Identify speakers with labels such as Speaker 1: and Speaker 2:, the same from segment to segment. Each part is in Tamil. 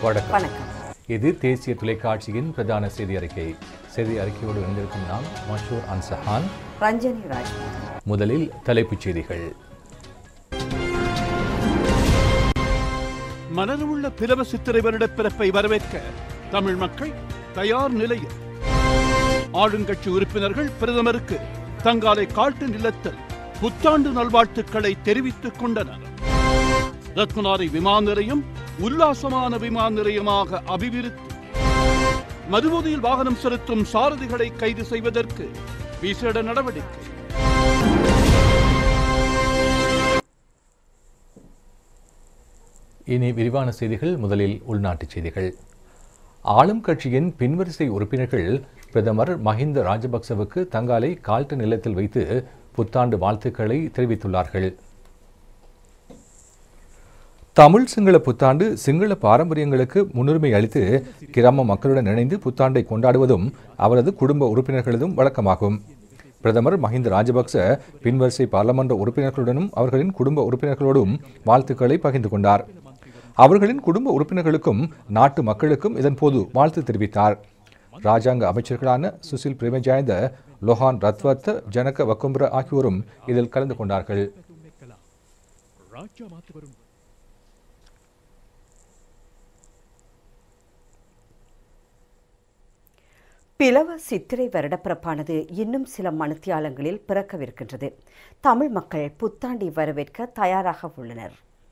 Speaker 1: வணக்கம்
Speaker 2: வணக்கம்
Speaker 1: இது தேசிய தொலைக்காட்சியின் பிரதான செய்தி அறிக்கை செய்தி அறிக்கையோடு இணைந்திருக்கும் நாம் மஷூர் அன்சஹான்
Speaker 2: ரஞ்சனி ராஜ்மோகன்
Speaker 1: முதலில் தலைப்புச் செய்திகள்
Speaker 3: மனதுள்ள பிளவ சித்திரை வருடப் பிறப்பை வரவேற்க தமிழ் மக்கள் தயார் நிலையில் ஆளுங்கட்சி உறுப்பினர்கள் பிரதமருக்கு தங்காலை காட்டு நிலத்தில் புத்தாண்டு நல்வாழ்த்துக்களை தெரிவித்துக் கொண்டனர் ரத்மலாரி விமான நிலையம் உல்லாசமான விமான நிலையமாக அபிவிருத்தி மதுபோதையில் வாகனம் செலுத்தும் சாரதிகளை கைது செய்வதற்கு விசேட நடவடிக்கை
Speaker 1: இனி விரிவான செய்திகள் முதலில் உள்நாட்டுச் செய்திகள் ஆளும் கட்சியின் பின்வரிசை உறுப்பினர்கள் பிரதமர் மஹிந்த ராஜபக்சவுக்கு தங்காலை கால்ட்டு நிலத்தில் வைத்து புத்தாண்டு வாழ்த்துக்களை தெரிவித்துள்ளார்கள் தமிழ் சிங்கள புத்தாண்டு சிங்கள பாரம்பரியங்களுக்கு முன்னுரிமை அளித்து கிராம மக்களுடன் இணைந்து புத்தாண்டை கொண்டாடுவதும் அவரது குடும்ப உறுப்பினர்களதும் வழக்கமாகும் பிரதமர் மஹிந்த ராஜபக்ச பின்வரிசை பாராளுமன்ற உறுப்பினர்களுடனும் அவர்களின் குடும்ப உறுப்பினர்களோடும் வாழ்த்துக்களை பகிர்ந்து கொண்டார் அவர்களின் குடும்ப உறுப்பினர்களுக்கும் நாட்டு மக்களுக்கும் இதன்போது வாழ்த்து தெரிவித்தார் ராஜாங்க அமைச்சர்களான சுசில் பிரேமஜாயந்த லோஹான் ரத்வத்த ஜனக வக்கும்பர ஆகியோரும் இதில் கலந்து கொண்டார்கள்
Speaker 2: பிளவ சித்திரை வருடப்பிறப்பானது இன்னும் சில மணித்தியாலங்களில் பிறக்கவிருக்கின்றது தமிழ் மக்கள் புத்தாண்டை வரவேற்க தயாராக உள்ளனர்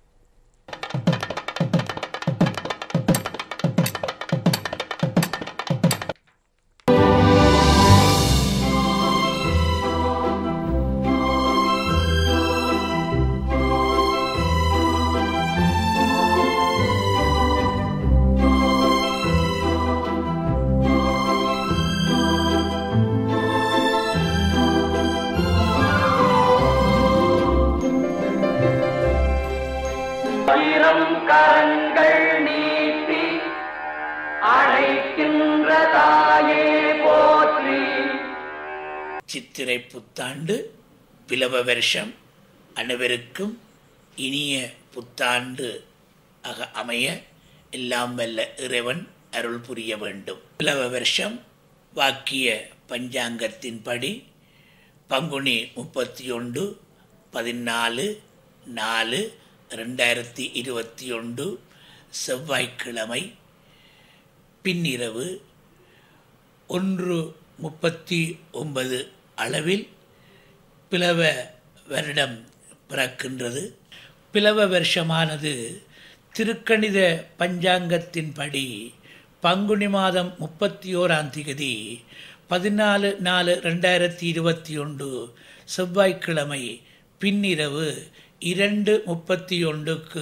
Speaker 4: ஆயிரம் கரங்கள் நீட்டி அழைக்கின்ற தாயே போற்றி
Speaker 5: சித்திரை புத்தாண்டு பிளவ வருஷம் அனைவருக்கும் இனிய புத்தாண்டு ஆக அமைய எல்லாம் வல்ல இறைவன் அருள் புரிய வேண்டும் பிளவ வருஷம் வாக்கிய பஞ்சாங்கத்தின்படி பங்குனி முப்பத்தி ஒன்று பதினாலு நாலு ரெண்டாயிரத்தி இருபத்தி ஒன்று செவ்வாய்க்கிழமை பின்னிரவு ஒன்று முப்பத்தி ஒன்பது அளவில் பிளவ வருடம் பிறக்கின்றது பிளவ வருஷமானது திருக்கணித பஞ்சாங்கத்தின்படி பங்குனி மாதம் முப்பத்தி ஓராம் திகதி பதினாலு நாலு ரெண்டாயிரத்தி இருபத்தி ஒன்று செவ்வாய்க்கிழமை பின்னிரவு இரண்டு முப்பத்தி ஒன்றுக்கு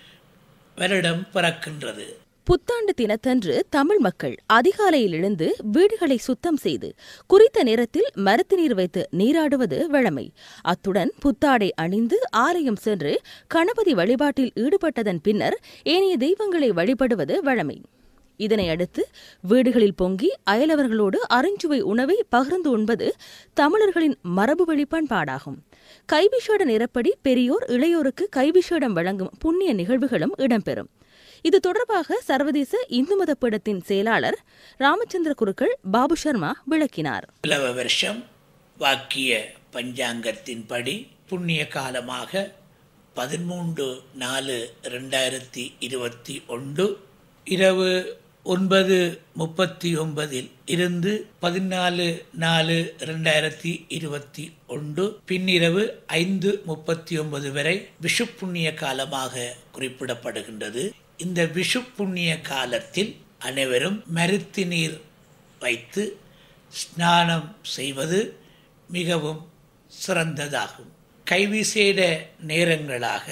Speaker 5: வருடம் பிறக்கின்றது
Speaker 6: புத்தாண்டு தினத்தன்று தமிழ் மக்கள் அதிகாலையில் எழுந்து வீடுகளை சுத்தம் செய்து குறித்த நேரத்தில் மரத்து நீர் வைத்து நீராடுவது வழமை அத்துடன் புத்தாடை அணிந்து ஆலயம் சென்று கணபதி வழிபாட்டில் ஈடுபட்டதன் பின்னர் ஏனைய தெய்வங்களை வழிபடுவது வழமை இதனை அடுத்து வீடுகளில் பொங்கி அயலவர்களோடு அருஞ்சுவை உணவை பகிர்ந்து உண்பது தமிழர்களின் மரபு வழி பண்பாடாகும் கைவிஷேட நிறப்படி பெரியோர் இளையோருக்கு கைவிஷேடம் வழங்கும் புண்ணிய நிகழ்வுகளும் இடம்பெறும் இது தொடர்பாக சர்வதேச இந்து மத பீடத்தின் செயலாளர் ராமச்சந்திர குருக்கள் பாபு சர்மா விளக்கினார்
Speaker 5: பிளவ வருஷம் வாக்கிய பஞ்சாங்கத்தின்படி புண்ணிய காலமாக பதிமூன்று நாலு ரெண்டாயிரத்தி இருபத்தி ஒன்று இரவு ஒன்பது முப்பத்தி ஒன்பதில் இருந்து பதினாலு நாலு ரெண்டாயிரத்தி இருபத்தி ஒன்று பின்னிரவு ஐந்து முப்பத்தி ஒன்பது வரை விஷு புண்ணிய காலமாக குறிப்பிடப்படுகின்றது இந்த விஷு புண்ணிய காலத்தில் அனைவரும் மருத்து நீர் வைத்து ஸ்நானம் செய்வது மிகவும் சிறந்ததாகும் கைவிசேட நேரங்களாக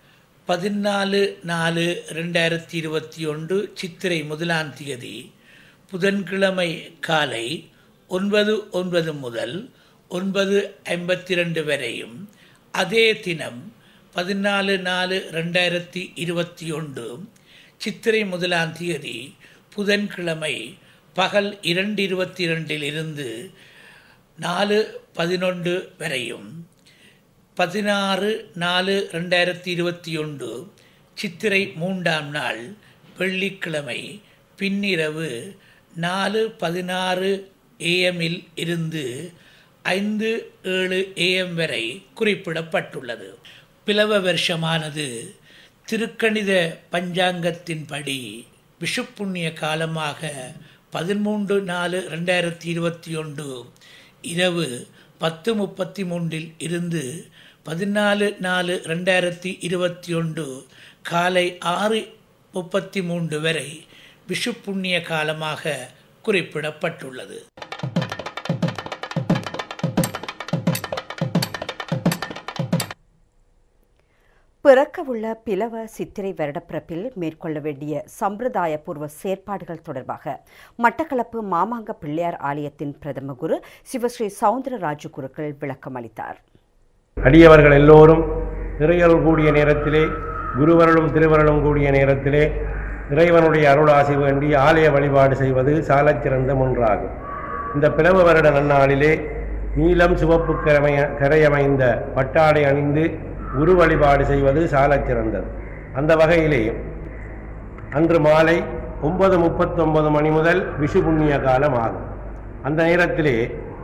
Speaker 5: பதினாலு நாலு ரெண்டாயிரத்தி இருபத்தி ஒன்று சித்திரை முதலாம் தேதி புதன்கிழமை காலை ஒன்பது ஒன்பது முதல் ஒன்பது ஐம்பத்தி ரெண்டு வரையும் அதே தினம் பதினாலு நாலு ரெண்டாயிரத்தி இருபத்தி ஒன்று சித்திரை முதலாம் தேதி புதன்கிழமை பகல் இரண்டு இருபத்தி இரண்டிலிருந்து நாலு பதினொன்று வரையும் பதினாறு நாலு ரெண்டாயிரத்தி இருபத்தி ஒன்று சித்திரை மூன்றாம் நாள் வெள்ளிக்கிழமை பின்னிரவு நாலு பதினாறு ஏஎம்மில் இருந்து ஐந்து ஏழு ஏஎம் வரை குறிப்பிடப்பட்டுள்ளது பிளவ வருஷமானது திருக்கணித பஞ்சாங்கத்தின்படி விஷுப்புண்ணிய காலமாக பதிமூன்று நாலு ரெண்டாயிரத்தி இருபத்தி ஒன்று இரவு பத்து முப்பத்தி மூன்றில் இருந்து பதினாலு நாலு ரெண்டாயிரத்தி இருபத்தி ஒன்று காலை ஆறு முப்பத்தி மூன்று வரை விஷுப்புண்ணிய காலமாக குறிப்பிடப்பட்டுள்ளது
Speaker 2: பிறக்கவுள்ள பிளவ சித்திரை வருடப்பிறப்பில் மேற்கொள்ள வேண்டிய சம்பிரதாயபூர்வ செயற்பாடுகள் தொடர்பாக மட்டக்களப்பு மாமாங்க பிள்ளையார் ஆலயத்தின் பிரதம குரு சிவஸ்ரீ சவுந்தரராஜு குருக்கள் விளக்கம் அளித்தார்
Speaker 7: அடியவர்கள் எல்லோரும் இறையருள் கூடிய நேரத்திலே குருவருளும் திருவருளும் கூடிய நேரத்திலே இறைவனுடைய அருளாசி வேண்டி ஆலய வழிபாடு செய்வது சாலச் சிறந்த ஒன்றாகும் இந்த பிளவ வருட நன்னாளிலே நீலம் சிவப்பு கரமைய கரையமைந்த பட்டாடை அணிந்து குரு வழிபாடு செய்வது சாலச் சிறந்தது அந்த வகையிலே அன்று மாலை ஒன்பது முப்பத்தொன்பது மணி முதல் விஷு புண்ணிய காலம் ஆகும் அந்த நேரத்திலே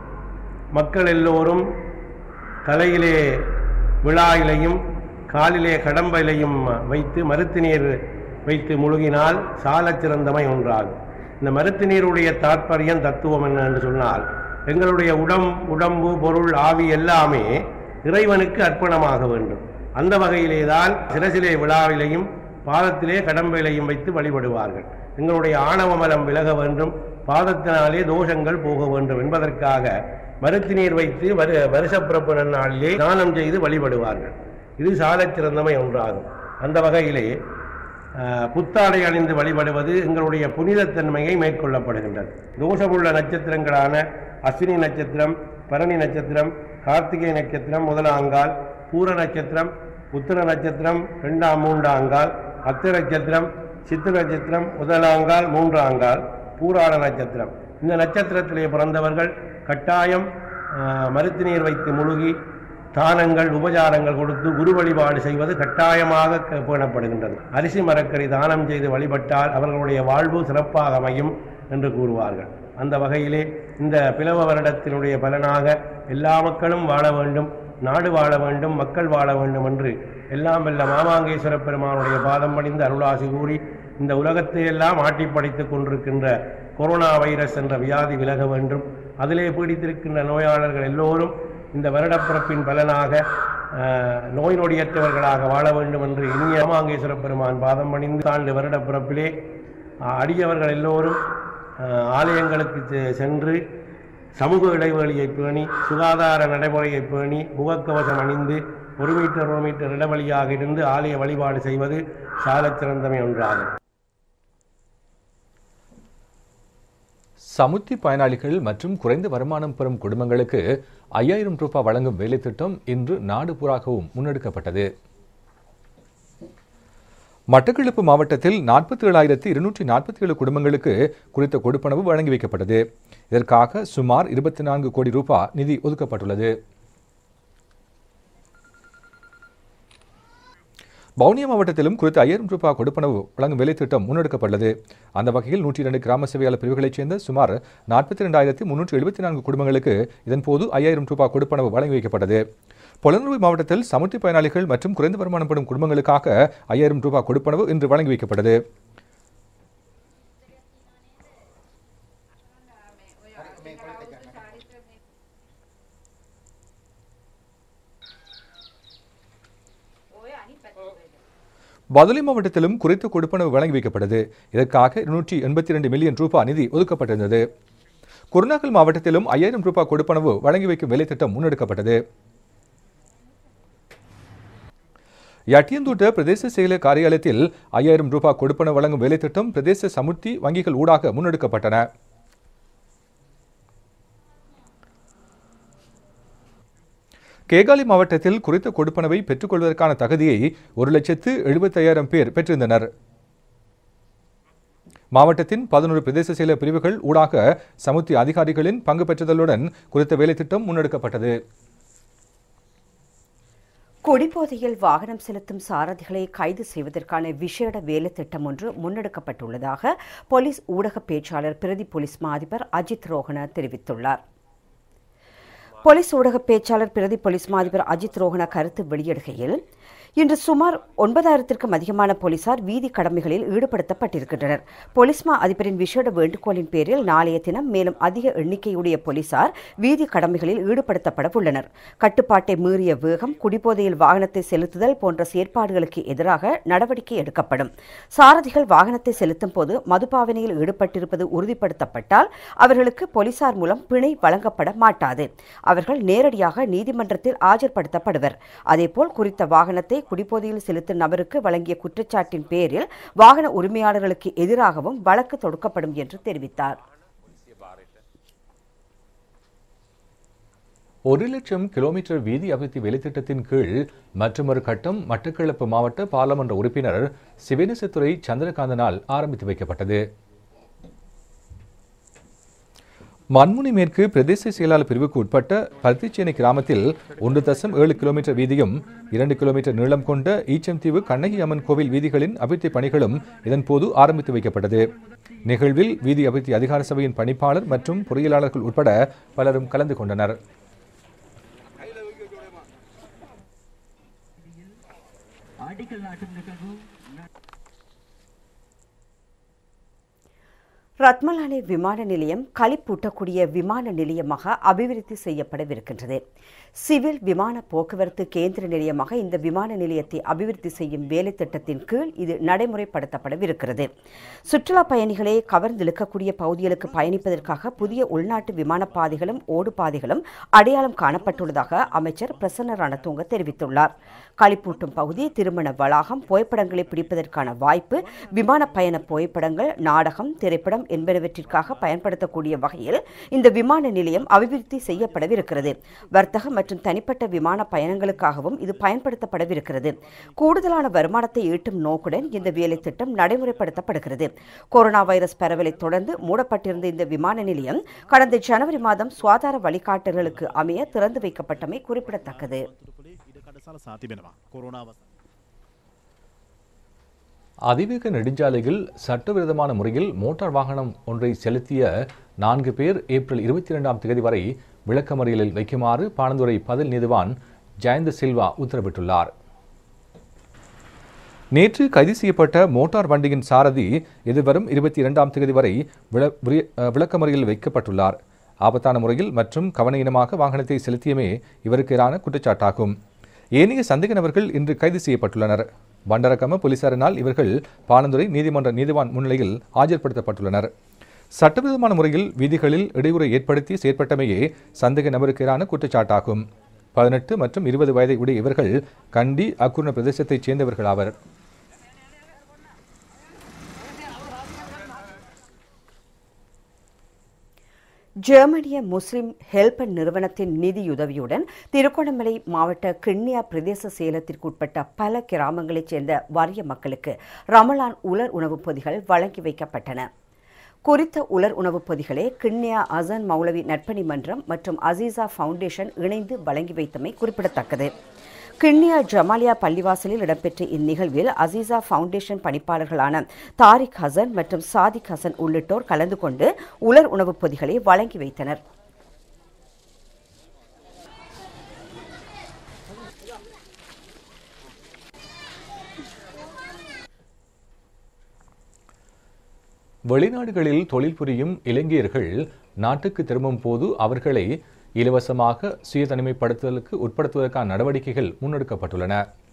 Speaker 7: மக்கள் எல்லோரும் தலையிலே விழா இலையும் காலிலே கடம்ப இலையும் வைத்து மருத்து நீர் வைத்து முழுகினால் சாலச் சிறந்தமை ஒன்றாகும் இந்த மருத்து நீருடைய தாற்பயம் தத்துவம் என்ன என்று சொன்னால் எங்களுடைய உடம் உடம்பு பொருள் ஆவி எல்லாமே இறைவனுக்கு அர்ப்பணமாக வேண்டும் அந்த வகையிலே தான் சிரசிலே விழாவிலையும் பாதத்திலே கடம்பையிலையும் வைத்து வழிபடுவார்கள் எங்களுடைய ஆணவ மலம் விலக வேண்டும் பாதத்தினாலே தோஷங்கள் போக வேண்டும் என்பதற்காக மருத்து நீர் வைத்து வரு வருஷப்பிறப்பு நன்னாளிலே தானம் செய்து வழிபடுவார்கள் இது சாலச் சிறந்தமை ஒன்றாகும் அந்த வகையிலே அஹ், புத்தாடை அணிந்து வழிபடுவது எங்களுடைய புனிதத்தன்மையை மேற்கொள்ளப்படுகின்றது தோஷமுள்ள நட்சத்திரங்களான அஸ்வினி நட்சத்திரம் பரணி நட்சத்திரம் கார்த்திகை நட்சத்திரம் முதலாங்கால் பூர நட்சத்திரம் உத்திர நட்சத்திரம் ரெண்டாம் மூன்றாங்கால் அத்த நட்சத்திரம் சித்திர நட்சத்திரம் முதலாங்கால் மூன்றாங்கால் பூராட நட்சத்திரம் இந்த நட்சத்திரத்திலே பிறந்தவர்கள் கட்டாயம் ஆஹ், மருத்து நீர் வைத்து முழுகி தானங்கள் உபசாரங்கள் கொடுத்து குரு வழிபாடு செய்வது கட்டாயமாக க- பேணப்படுகின்றது அரிசி மரக்கறி தானம் செய்து வழிபட்டால் அவர்களுடைய வாழ்வு சிறப்பாக அமையும் என்று கூறுவார்கள் அந்த வகையிலே இந்த பிளவ வருடத்தினுடைய பலனாக எல்லா மக்களும் வாழ வேண்டும் நாடு வாழ வேண்டும் மக்கள் வாழ வேண்டும் என்று எல்லாம் வல்ல மாமாங்கேஸ்வர பெருமானுடைய பாதம் பணிந்து அருளாசி கூறி இந்த உலகத்தை எல்லாம் ஆட்டி படைத்துக் கொண்டிருக்கின்ற கொரோனா வைரஸ் என்ற வியாதி விலக வேண்டும் அதிலே பீடித்திருக்கின்ற நோயாளர்கள் எல்லோரும் இந்த வருடப்பிறப்பின் பலனாக அஹ், நோய் நொடியற்றவர்களாக வாழ வேண்டும் என்று இனிய மாமாங்கேஸ்வர பெருமான் பாதம் பணிந்து ஆண்டு வருடப்பிறப்பிலே அஹ், அடியவர்கள் எல்லோரும் அஹ், ஆலயங்களுக்கு செ- சென்று சமூக இடைவெளியை பேணி சுகாதார நடைமுறையை பேணி முகக்கவசம் அணிந்து ஒரு மீட்டர் ஒரு மீட்டர் இடைவெளியாக இருந்து ஆலய வழிபாடு செய்வது சாலச் சிறந்தமை ஒன்றாகும்
Speaker 1: சமுத்தி பயனாளிகள் மற்றும் குறைந்த வருமானம் பெறும் குடும்பங்களுக்கு ஐயாயிரம் ரூபாய் வழங்கும் வேலை திட்டம் இன்று நாடு பூராகவும் முன்னெடுக்கப்பட்டது மட்டக்களப்பு மாவட்டத்தில் நாற்பத்தி ஏழாயிரத்தி இருநூற்றி நாற்பத்தி ஏழு குடும்பங்களுக்கு குறித்த கொடுப்பனவு வழங்கி வைக்கப்பட்டது இதற்காக சுமார் இருபத்தி நான்கு கோடி ரூபாய் நிதி ஒதுக்கப்பட்டுள்ளது வவுனியா மாவட்டத்திலும் குறித்த ஐயாயிரம் ரூபாய் கொடுப்பனவு வழங்கும் வேலை திட்டம் முன்னெடுக்கப்பட்டுள்ளது அந்த வகையில் நூற்றி இரண்டு கிராம சேவையாளர் பிரிவுகளைச் சேர்ந்த சுமார் நாற்பத்தி ரெண்டாயிரத்தி முன்னூற்றி எழுபத்தி நான்கு குடும்பங்களுக்கு இதன்போது ஐயாயிரம் ரூபாய் கொடுப்பனவு வழங்கி வைக்கப்பட்டது பொலனறுவை மாவட்டத்தில் சமுத்தி பயனாளிகள் மற்றும் குறைந்த வருமானம் பெறும் குடும்பங்களுக்காக ஐயாயிரம் ரூபாய் கொடுப்பனவு இன்று வழங்கி வைக்கப்பட்டது பதுளை மாவட்டத்திலும் குறித்த கொடுப்பனவு வழங்கி வைக்கப்பட்டது இதற்காக இருநூற்றி எண்பத்தி ரெண்டு மில்லியன் ரூபாய் நிதி ஒதுக்கப்பட்டிருந்தது குருநாகல் மாவட்டத்திலும் ஐயாயிரம் ரூபாய் கொடுப்பனவு வழங்கி வைக்கும் வேலை திட்டம் முன்னெடுக்கப்பட்டது யட்டியந்தூட்ட பிரதேச செயலர் காரியாலயத்தில் ஐயாயிரம் ரூபாய் கொடுப்பனவு வழங்கும் வேலை திட்டம் பிரதேச சமுர்த்தி வங்கிகள் ஊடாக முன்னெடுக்கப்பட்டன கேகாலி மாவட்டத்தில் குறித்த கொடுப்பனவை பெற்றுக்கொள்வதற்கான தகுதியை ஒரு லட்சத்து எழுபத்தையாயிரம் பேர் பெற்றிருந்தனர் மாவட்டத்தின் பதினோரு பிரதேச செயல பிரிவுகள் ஊடாக சமுத்தி அதிகாரிகளின் பங்கு பெற்றுதலுடன் குறித்த வேலைத்திட்டம் முன்னெடுக்கப்பட்டது
Speaker 2: குடிபோதையில் வாகனம் செலுத்தும் சாரதிகளை கைது செய்வதற்கான விசேட வேலை திட்டம் ஒன்று முன்னெடுக்கப்பட்டுள்ளதாக போலீஸ் ஊடக பேச்சாளர் பிரதி போலீஸ் மா அதிபர் அஜித் ரோஹன தெரிவித்துள்ளார் போலீஸ் ஊடக பேச்சாளர் பிரதி போலீஸ் மா அதிபர் அஜித் ரோஹன கருத்து வெளியிடுகையில் இன்று சுமார் ஒன்பதாயிரத்திற்கும் அதிகமான போலீசார் வீதி கடமைகளில் ஈடுபடுத்தப்பட்டிருக்கின்றனர் போலீஸ் மா அதிபரின் விசேட வேண்டுகோளின் பேரில் நாளைய தினம் மேலும் அதிக எண்ணிக்கையுடைய போலீசார் வீதி கடமைகளில் ஈடுபடுத்தப்பட உள்ளனர் கட்டுப்பாட்டை மீறிய வேகம் குடிபோதையில் வாகனத்தை செலுத்துதல் போன்ற செயற்பாடுகளுக்கு எதிராக நடவடிக்கை எடுக்கப்படும் சாரதிகள் வாகனத்தை செலுத்தும் போது மதுபாவனையில் ஈடுபட்டிருப்பது உறுதிப்படுத்தப்பட்டால் அவர்களுக்கு போலீசார் மூலம் பிணை வழங்கப்பட மாட்டாது அவர்கள் நேரடியாக நீதிமன்றத்தில் ஆஜர்படுத்தப்படுவர் அதேபோல் குறித்த வாகனத்தை குடிபோதையில் செலுத்தும் நபருக்கு வழங்கிய குற்றச்சாட்டின் பேரில் வாகன உரிமையாளர்களுக்கு எதிராகவும் வழக்கு தொடுக்கப்படும் என்று தெரிவித்தார்
Speaker 1: ஒரு லட்சம் கிலோமீட்டர் வீதி அபிவிருத்தி வேலைத்திட்டத்தின் கீழ் மற்றொரு கட்டம் மட்டக்களப்பு மாவட்ட பாராளுமன்ற உறுப்பினர் சிவேனசத்துறை சந்திரகாந்தனால் ஆரம்பித்து வைக்கப்பட்டது மண்முனை மேற்கு பிரதேச செயலாளர் பிரிவுக்கு உட்பட்ட பருத்திச்சேனை கிராமத்தில் ஒன்று தசம் ஏழு கிலோமீட்டர் வீதியும் இரண்டு கிலோமீட்டர் நீளம் கொண்ட ஈச்சம்தீவு கண்ணகி அம்மன் கோவில் வீதிகளின் அபிவிருத்தி பணிகளும் இதன்போது ஆரம்பித்து வைக்கப்பட்டது நிகழ்வில் வீதி அபிவிருத்தி அதிகார சபையின் பணிப்பாளர் மற்றும் பொறியியலாளர்கள் உட்பட பலரும் கலந்து கொண்டனர்
Speaker 2: ரத்மலானி விமான நிலையம் களிப்பூட்டக்கூடிய விமான நிலையமாக அபிவிருத்தி செய்யப்படவிருக்கின்றது சிவில் விமான போக்குவரத்து கேந்திர நிலையமாக இந்த விமான நிலையத்தை அபிவிருத்தி செய்யும் வேலை திட்டத்தின் கீழ் இது நடைமுறைப்படுத்தப்படவிருக்கிறது சுற்றுலா பயணிகளை கவர்ந்திழுக்கக்கூடிய பகுதிகளுக்கு பயணிப்பதற்காக புதிய உள்நாட்டு விமான பாதைகளும் ஓடு பாதைகளும் அடையாளம் காணப்பட்டுள்ளதாக அமைச்சர் பிரசன்ன ரணதுங்க தெரிவித்துள்ளார் களிப்பூட்டும் பகுதி திருமண வளாகம் புகைப்படங்களை பிடிப்பதற்கான வாய்ப்பு விமான பயண புகைப்படங்கள் நாடகம் திரைப்படம் என்பனவற்றிற்காக பயன்படுத்தக்கூடிய வகையில் இந்த விமான நிலையம் அபிவிருத்தி செய்யப்படவிருக்கிறது வர்த்தக மற்றும் தனிப்பட்ட விமான பயணங்களுக்காகவும் இது பயன்படுத்தப்படவிருக்கிறது கூடுதலான வருமானத்தை ஈட்டும் நோக்குடன் இந்த வேலை திட்டம் நடைமுறைப்படுத்தப்படுகிறது கொரோனா வைரஸ் பரவலை தொடர்ந்து மூடப்பட்டிருந்த இந்த விமான நிலையம் கடந்த ஜனவரி மாதம் சுகாதார வழிகாட்டல்களுக்கு அமைய திறந்து வைக்கப்பட்டமை குறிப்பிடத்தக்கது
Speaker 1: அதிவேக நெடுஞ்சாலையில் சட்டவிரோதமான முறையில் மோட்டார் வாகனம் ஒன்றை செலுத்திய நான்கு பேர் ஏப்ரல் இருபத்தி இரண்டாம் தேதி வரை விளக்கமறியலில் வைக்குமாறு பாணந்துறை பதில் நீதிவான் ஜெயந்த சில்வா உத்தரவிட்டுள்ளார் நேற்று கைது செய்யப்பட்ட மோட்டார் வண்டியின் சாரதி எதிர்வரும் இருபத்தி இரண்டாம் தேதி வரை விள- விரிய- அஹ், விளக்கமறியலில் வைக்கப்பட்டுள்ளார் ஆபத்தான முறையில் மற்றும் கவனஈனமாக வாகனத்தை செலுத்தியமே இவருக்கு எதிரான குற்றச்சாட்டாகும் ஏனைய சந்தேக நபர்கள் இன்று கைது செய்யப்பட்டுள்ளனர் வண்டரகம போலீசாரினால் இவர்கள் பாணந்துறை நீதிமன்ற நீதிவான் முன்னிலையில் ஆஜர்படுத்தப்பட்டுள்ளனர் சட்டவிரோதமான முறையில் வீதிகளில் இடையூறை ஏற்படுத்தி செயற்பட்டமையே சந்தேக நபருக்கு எதிரான குற்றச்சாட்டாகும் பதினெட்டு மற்றும் இருபது வயதை உடைய இவர்கள் கண்டி அக்குர்ண பிரதேசத்தைச் சேர்ந்தவர்கள் ஆவர்
Speaker 2: ஜெர்மனிய முஸ்லிம் ஹெல்பன் நிறுவனத்தின் நிதியுதவியுடன் திருகோணமலை மாவட்ட கிண்ணியா பிரதேச செயலத்திற்குட்பட்ட பல கிராமங்களைச் சேர்ந்த வறிய மக்களுக்கு ரமலான் உலர் உணவுப் பொதிகள் வழங்கி வைக்கப்பட்டன குறித்த உலர் உணவுப் பொதிகளை கிண்ணியா அசன் மௌலவி நற்பணி மன்றம் மற்றும் அசீசா ஃபவுண்டேஷன் இணைந்து வழங்கி வைத்தமை குறிப்பிடத்தக்கது கிண்ணியா ஜமாலியா பள்ளிவாசலில் இடம்பெற்ற இந்நிகழ்வில் அசீசா ஃபவுண்டேஷன் பணிப்பாளர்களான தாரிக் ஹசன் மற்றும் சாதிக் ஹசன் உள்ளிட்டோர் கலந்து கொண்டு உலர் உணவுப் பொதிகளை வழங்கி வைத்தனர்
Speaker 1: வெளிநாடுகளில் தொழில் புரியும் இளைஞர்கள் நாட்டுக்கு திரும்பும் போது அவர்களை இலவசமாக சுய தனிமைப்படுத்துதலுக்கு உட்படுத்துவதற்கான நடவடிக்கைகள் முன்னெடுக்கப்பட்டுள்ளன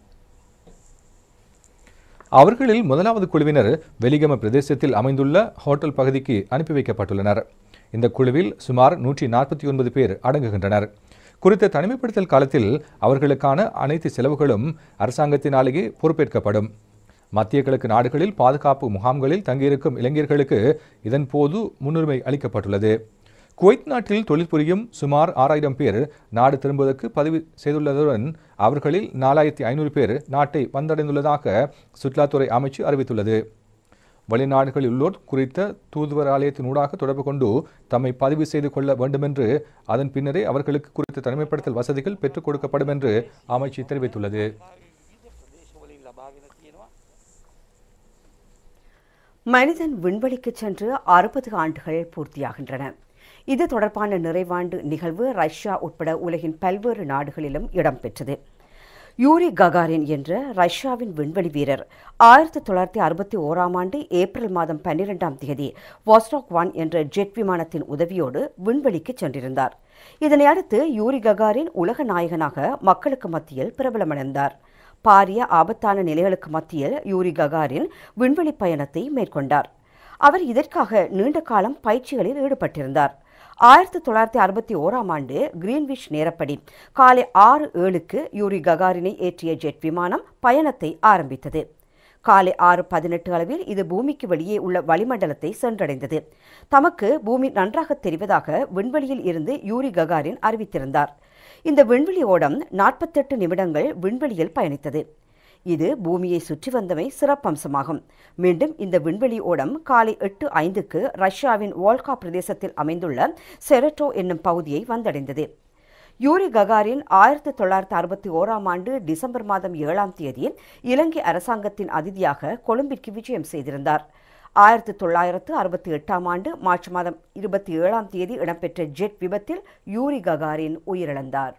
Speaker 1: அவர்களில் முதலாவது குழுவினர் வெலிகம பிரதேசத்தில் அமைந்துள்ள ஹோட்டல் பகுதிக்கு அனுப்பி வைக்கப்பட்டுள்ளனர் இந்த குழுவில் சுமார் நூற்றி நாற்பத்தி ஒன்பது பேர் அடங்குகின்றனர் குறித்த தனிமைப்படுத்தல் காலத்தில் அவர்களுக்கான அனைத்து செலவுகளும் அரசாங்கத்தினாலேயே பொறுப்பேற்கப்படும் மத்திய கிழக்கு நாடுகளில் பாதுகாப்பு முகாம்களில் தங்கியிருக்கும் இளைஞர்களுக்கு இதன் போது முன்னுரிமை அளிக்கப்பட்டுள்ளது குவைத் நாட்டில் தொழில் புரியும் சுமார் ஆறாயிரம் பேர் நாடு திரும்புவதற்கு பதிவு செய்துள்ளதுடன் அவர்களில் நாலாயிரத்தி ஐநூறு பேர் நாட்டை வந்தடைந்துள்ளதாக சுற்றுலாத்துறை அமைச்சு அறிவித்துள்ளது வெளிநாடுகளில் உள்ளோர் குறித்த தூதுவர் ஆலயத்தினூடாக தொடர்பு கொண்டு தம்மை பதிவு செய்து கொள்ள வேண்டும் என்று அதன் பின்னரே அவர்களுக்கு குறித்த தனிமைப்படுத்தல் வசதிகள் பெற்றுக் கொடுக்கப்படும் என்று அமைச்சு தெரிவித்துள்ளது
Speaker 2: மனிதன் விண்வெளிக்கு சென்று அறுபது ஆண்டுகள் பூர்த்தியாகின்றன இது தொடர்பான நிறைவாண்டு நிகழ்வு ரஷ்யா உட்பட உலகின் பல்வேறு நாடுகளிலும் இடம்பெற்றது யூரி ககாரின் என்ற ரஷ்யாவின் விண்வெளி வீரர் ஆயிரத்தி தொள்ளாயிரத்தி அறுபத்தி ஓராம் ஆண்டு ஏப்ரல் மாதம் பன்னிரெண்டாம் தேதி வாஸ்டாக் ஒன் என்ற ஜெட் விமானத்தின் உதவியோடு விண்வெளிக்கு சென்றிருந்தார் இதனை அடுத்து யூரி ககாரின் உலக நாயகனாக மக்களுக்கு மத்தியில் பிரபலமடைந்தார் பாரிய ஆபத்தான நிலைகளுக்கு மத்தியில் யூரி ககாரின் விண்வெளி பயணத்தை மேற்கொண்டார் அவர் இதற்காக நீண்ட காலம் பயிற்சிகளில் ஈடுபட்டிருந்தார் ஆயிரத்தி தொள்ளாயிரத்தி அறுபத்தி ஓராம் ஆண்டு கிரீன்விச் நேரப்படி காலை ஆறு ஏழுக்கு யூரி ககாரினை ஏற்றிய ஜெட் விமானம் பயணத்தை ஆரம்பித்தது காலை ஆறு பதினெட்டு அளவில் இது பூமிக்கு வெளியே உள்ள வளிமண்டலத்தை சென்றடைந்தது தமக்கு பூமி நன்றாக தெரிவதாக விண்வெளியில் இருந்து யூரி ககாரின் அறிவித்திருந்தார் இந்த விண்வெளி ஓடம் நாற்பத்தெட்டு நிமிடங்கள் விண்வெளியில் பயணித்தது இது பூமியை சுற்றி வந்தமை சிறப்பம்சமாகும் மீண்டும் இந்த விண்வெளி ஓடம் காலை எட்டு ஐந்துக்கு ரஷ்யாவின் வால்கா பிரதேசத்தில் அமைந்துள்ள செரட்டோ என்னும் பகுதியை வந்தடைந்தது யூரி ககாரின் ஆயிரத்தி தொள்ளாயிரத்தி அறுபத்தி ஓராம் ஆண்டு டிசம்பர் மாதம் ஏழாம் தேதி இலங்கை அரசாங்கத்தின் அதிதியாக கொழும்பிற்கு விஜயம் செய்திருந்தார் ஆயிரத்தி தொள்ளாயிரத்து அறுபத்தி எட்டாம் ஆண்டு மார்ச் மாதம் இருபத்தி ஏழாம் தேதி இடம்பெற்ற ஜெட் விபத்தில் யூரி ககாரின் உயிரிழந்தார்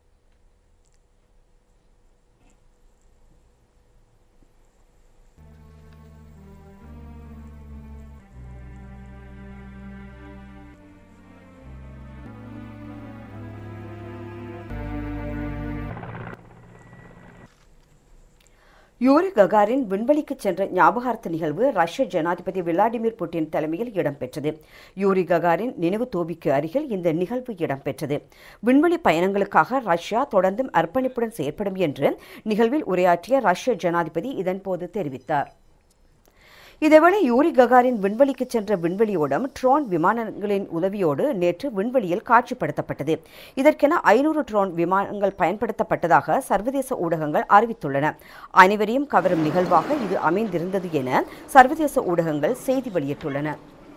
Speaker 2: யூரி ககாரின் விண்வெளிக்கு சென்ற ஞாபகார்த்த நிகழ்வு ரஷ்ய ஜனாதிபதி விளாடிமிர் புட்டின் தலைமையில் இடம்பெற்றது யூரி ககாரின் நினைவு தோபிக்கு அருகில் இந்த நிகழ்வு இடம்பெற்றது விண்வெளி பயணங்களுக்காக ரஷ்யா தொடர்ந்தும் அர்ப்பணிப்புடன் செயற்படும் என்று நிகழ்வில் உரையாற்றிய ரஷ்ய ஜனாதிபதி இதன்போது தெரிவித்தார் இதேவேளை யூரி ககாரின் விண்வெளிக்கு சென்ற விண்வெளி ஓடம் ட்ரோன் விமானங்களின் உதவியோடு நேற்று விண்வெளியில் காட்சிப்படுத்தப்பட்டது இதற்கென ஐநூறு ட்ரோன் விமானங்கள் பயன்படுத்தப்பட்டதாக சர்வதேச ஊடகங்கள் அறிவித்துள்ளன அனைவரையும் கவரும் நிகழ்வாக இது அமைந்திருந்தது என சர்வதேச ஊடகங்கள் செய்தி வெளியிட்டுள்ளன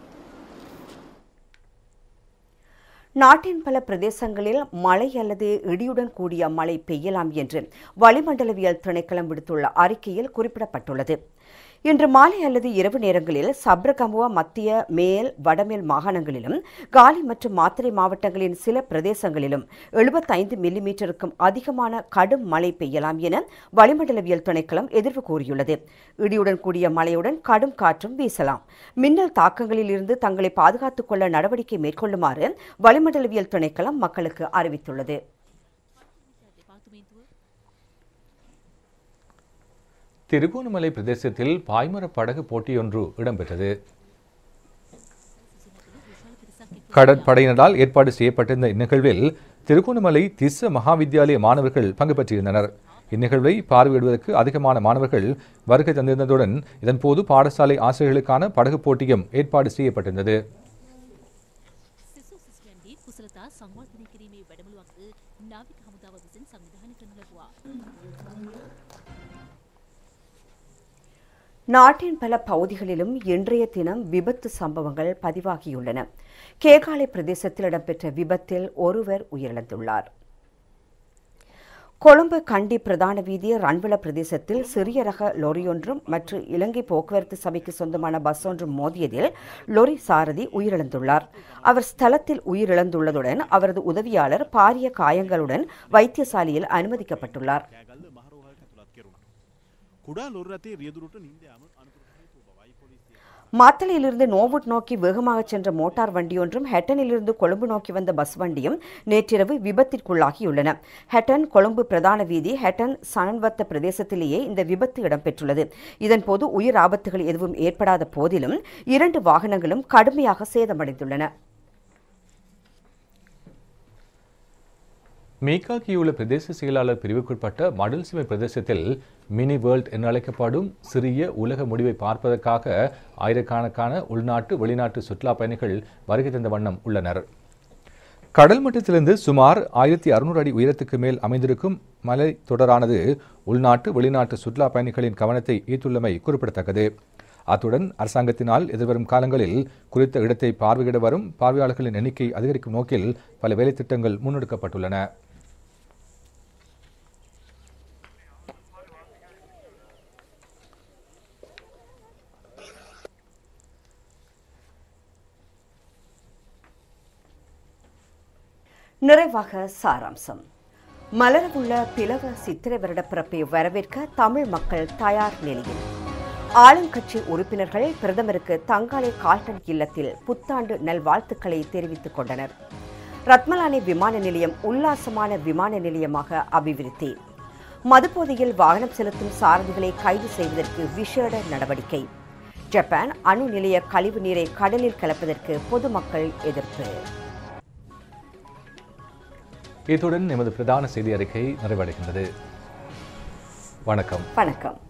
Speaker 2: நாட்டின் பல பிரதேசங்களில் மழை அல்லது இடியுடன் கூடிய மழை பெய்யலாம் என்று வளிமண்டலவியல் திணைக்களம் விடுத்துள்ள அறிக்கையில் குறிப்பிடப்பட்டுள்ளது இன்று மாலை அல்லது இரவு நேரங்களில் சப்ரகமுவா மத்திய மேல் வடமேல் மாகாணங்களிலும் காலி மற்றும் மாத்திரை மாவட்டங்களின் சில பிரதேசங்களிலும் எழுபத்தைந்து மில்லிமீட்டருக்கும் அதிகமான கடும் மழை பெய்யலாம் என வளிமண்டலவியல் திணைக்களம் எதிர்வு கூறியுள்ளது இடியுடன் கூடிய மழையுடன் கடும் காற்றும் வீசலாம் மின்னல் தாக்கங்களில் இருந்து தங்களை பாதுகாத்துக் கொள்ள நடவடிக்கை மேற்கொள்ளுமாறு வளிமண்டலவியல் திணைக்களம் மக்களுக்கு அறிவித்துள்ளது
Speaker 1: திருகோணமலை பிரதேசத்தில் பாய்மர படகு போட்டியொன்று இடம்பெற்றது கடற்படையினரால் ஏற்பாடு செய்யப்பட்டிருந்த இந்நிகழ்வில் திருகோணமலை திஸ்ஸ மகாவித்யாலய மாணவர்கள் பங்கு பெற்றிருந்தனர் இந்நிகழ்வை பார்வையிடுவதற்கு அதிகமான மாணவர்கள் வருகை தந்திருந்ததுடன் இதன்போது பாடசாலை ஆசிரியர்களுக்கான படகு போட்டியும் ஏற்பாடு செய்யப்பட்டிருந்தது
Speaker 8: සිසු සිසුයන්ගේ කුසලතා සංවර්ධනය කිරීමේ වැඩමුළුවක් නාවික හමුදාව විසින් සංවිධානය කරනු ලැබුවා.
Speaker 2: நாட்டின் பல பகுதிகளிலும் இன்றைய தினம் விபத்து சம்பவங்கள் பதிவாகியுள்ளன கேகாலை பிரதேசத்தில் இடம்பெற்ற விபத்தில் ஒருவர் உயிரிழந்துள்ளார் கொழும்பு கண்டி பிரதான வீதி ரன்விள பிரதேசத்தில் சிறிய ரக லொரியொன்றும் மற்றும் இலங்கை போக்குவரத்து சபைக்கு சொந்தமான பஸ் ஒன்றும் மோதியதில் லொரி சாரதி உயிரிழந்துள்ளார் அவர் ஸ்தலத்தில் உயிரிழந்துள்ளதுடன் அவரது உதவியாளர் பாரிய காயங்களுடன் வைத்தியசாலையில் அனுமதிக்கப்பட்டுள்ளார்
Speaker 9: කෑගල්ල මහරෝහලට ඇතුළත් කෙරුණා. කුඩා ලොර් රථයේ රියදුරට නින්ද යාම අනතුරට හේතු බවයි පොලිසිය.
Speaker 2: மாத்தளையிலிருந்து நோவுட் நோக்கி வேகமாக சென்ற மோட்டார் வண்டியொன்றும் ஹெட்டனிலிருந்து கொழும்பு நோக்கி வந்த பஸ் வண்டியும் நேற்றிரவு விபத்திற்குள்ளாகியுள்ளன ஹெட்டன் கொழும்பு பிரதான வீதி ஹெட்டன் சனன்வத்த பிரதேசத்திலேயே இந்த விபத்து இடம்பெற்றுள்ளது இதன்போது உயிர் ஆபத்துகள் எதுவும் ஏற்படாத போதிலும் இரண்டு வாகனங்களும் கடுமையாக சேதமடைந்துள்ளன
Speaker 1: மேக்காக்கியுள்ள பிரதேச செயலாளர் பிரிவுக்குட்பட்ட மடல்சிமை பிரதேசத்தில் மினி வேர்ல்ட் என அழைக்கப்படும் சிறிய உலக முடிவை பார்ப்பதற்காக ஆயிரக்கணக்கான உள்நாட்டு வெளிநாட்டு சுற்றுலா பயணிகள் வருகை தந்த வண்ணம் உள்ளனர் கடல் மட்டத்திலிருந்து சுமார் ஆயிரத்தி அறுநூறு அடி உயரத்துக்கு மேல் அமைந்திருக்கும் மலை தொடரானது உள்நாட்டு வெளிநாட்டு சுற்றுலா பயணிகளின் கவனத்தை ஈர்த்துள்ளமை குறிப்பிடத்தக்கது அத்துடன் அரசாங்கத்தினால் எதிர்வரும் காலங்களில் குறித்த இடத்தை பார்வையிட வரும் பார்வையாளர்களின் எண்ணிக்கை அதிகரிக்கும் நோக்கில் பல வேலைத்திட்டங்கள் முன்னெடுக்கப்பட்டுள்ளன
Speaker 2: நிறைவாக சாராம்சம் மலரவுள்ள பிளவ சித்திரை வருட பிறப்பை வரவேற்க தமிழ் மக்கள் தயார் நிலையில் ஆளுங்கட்சி உறுப்பினர்கள் பிரதமருக்கு தங்காலை கால்டன் இல்லத்தில் புத்தாண்டு நல்வாழ்த்துக்களை தெரிவித்துக் கொண்டனர் ரத்மலானி விமான நிலையம் உல்லாசமான விமான நிலையமாக அபிவிருத்தி மதுபோதையில் வாகனம் செலுத்தும் சாரதிகளை கைது செய்வதற்கு விசேட நடவடிக்கை ஜப்பான் அணு நிலைய கழிவு நீரை கடலில் கலப்பதற்கு பொதுமக்கள் எதிர்ப்பு
Speaker 1: இத்துடன் எமது பிரதான செய்தி அறிக்கை நிறைவடைகின்றது வணக்கம்
Speaker 2: வணக்கம்